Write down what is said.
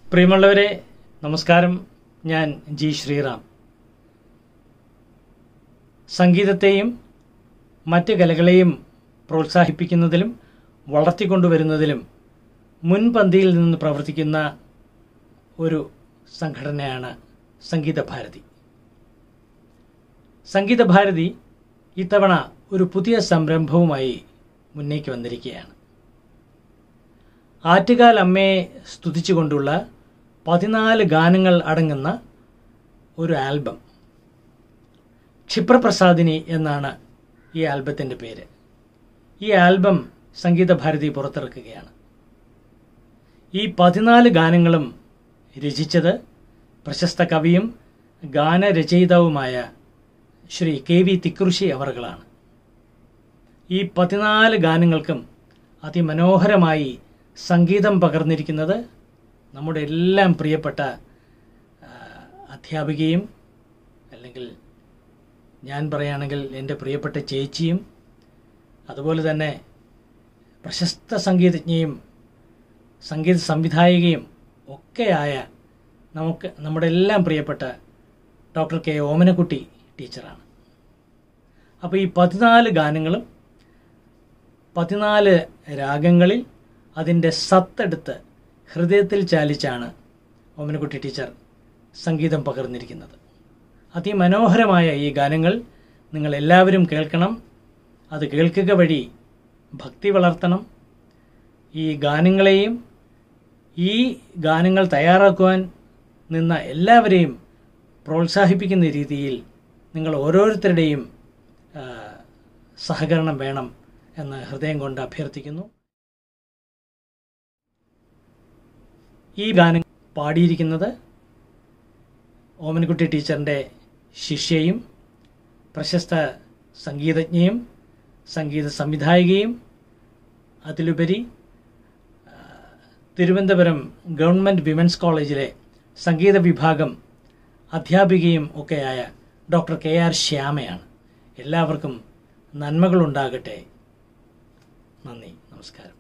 പ്രിയമുള്ളവരെ നമസ്കാരം ഞാൻ ജി ശ്രീറാം സംഗീതത്തെയും മറ്റ് കലകളെയും പ്രോത്സാഹിപ്പിക്കുന്നതിലും വളർത്തിക്കൊണ്ടുവരുന്നതിലും മുൻപന്തിയിൽ നിന്ന് പ്രവർത്തിക്കുന്ന ഒരു സംഘടനയാണ് സംഗീതഭാരതി സംഗീതഭാരതി ഇത്തവണ ഒരു പുതിയ സംരംഭവുമായി മുന്നേക്ക് വന്നിരിക്കുകയാണ് ആറ്റുകാൽ അമ്മയെ സ്തുതിച്ചുകൊണ്ടുള്ള പതിനാല് ഗാനങ്ങൾ അടങ്ങുന്ന ഒരു ആൽബം ക്ഷിപ്രപ്രസാദിനി എന്നാണ് ഈ ആൽബത്തിൻ്റെ പേര് ഈ ആൽബം സംഗീതഭാരതി പുറത്തിറക്കുകയാണ് ഈ പതിനാല് ഗാനങ്ങളും രചിച്ചത് പ്രശസ്ത കവിയും ഗാനരചയിതാവുമായ ശ്രീ കെ വി തിക്കൃഷി അവർകളാണ് ഈ പതിനാല് ഗാനങ്ങൾക്കും അതിമനോഹരമായി സംഗീതം പകർന്നിരിക്കുന്നത് നമ്മുടെ എല്ലാം പ്രിയപ്പെട്ട ആ, അധ്യാപികയും അല്ലെങ്കിൽ ഞാൻ പറയുകയാണെങ്കിൽ എൻ്റെ പ്രിയപ്പെട്ട ചേച്ചിയും അതുപോലെ തന്നെ പ്രശസ്ത സംഗീതജ്ഞയും സംഗീത സംവിധായികയും ഒക്കെയായ നമുക്ക് നമ്മുടെ എല്ലാം പ്രിയപ്പെട്ട ഡോക്ടർ കെ ഓമനക്കുട്ടി ടീച്ചറാണ് അപ്പോൾ ഈ പതിനാല് ഗാനങ്ങളും പതിനാല് രാഗങ്ങളിൽ അതിൻ്റെ സത്തെടുത്ത് ഹൃദയത്തിൽ ചാലിച്ചാണ് ഓമനക്കുട്ടി ടീച്ചർ സംഗീതം പകർന്നിരിക്കുന്നത് അതിമനോഹരമായ ഈ ഗാനങ്ങൾ നിങ്ങൾ എല്ലാവരും കേൾക്കണം അത് കേൾക്കുക വഴി ഭക്തി വളർത്തണം ഈ ഗാനങ്ങളെയും ഈ ഗാനങ്ങൾ തയ്യാറാക്കുവാൻ നിന്ന എല്ലാവരെയും പ്രോത്സാഹിപ്പിക്കുന്ന രീതിയിൽ നിങ്ങൾ ഓരോരുത്തരുടെയും ആ, സഹകരണം വേണം എന്ന് ഹൃദയം കൊണ്ട് അഭ്യർത്ഥിക്കുന്നു ഈ ഗാനം പാടിയിരിക്കുന്നത് ഓമനക്കുട്ടി ടീച്ചറിൻ്റെ ശിഷ്യയും പ്രശസ്ത സംഗീതജ്ഞയും സംഗീത സംവിധായികയും അതിലുപരി ആ, തിരുവനന്തപുരം ഗവൺമെൻറ് വിമൻസ് കോളേജിലെ സംഗീത വിഭാഗം അധ്യാപികയും ഒക്കെയായ ഡോക്ടർ കെ ആർ ശ്യാമയാണ് എല്ലാവർക്കും നന്മകളുണ്ടാകട്ടെ നന്ദി നമസ്കാരം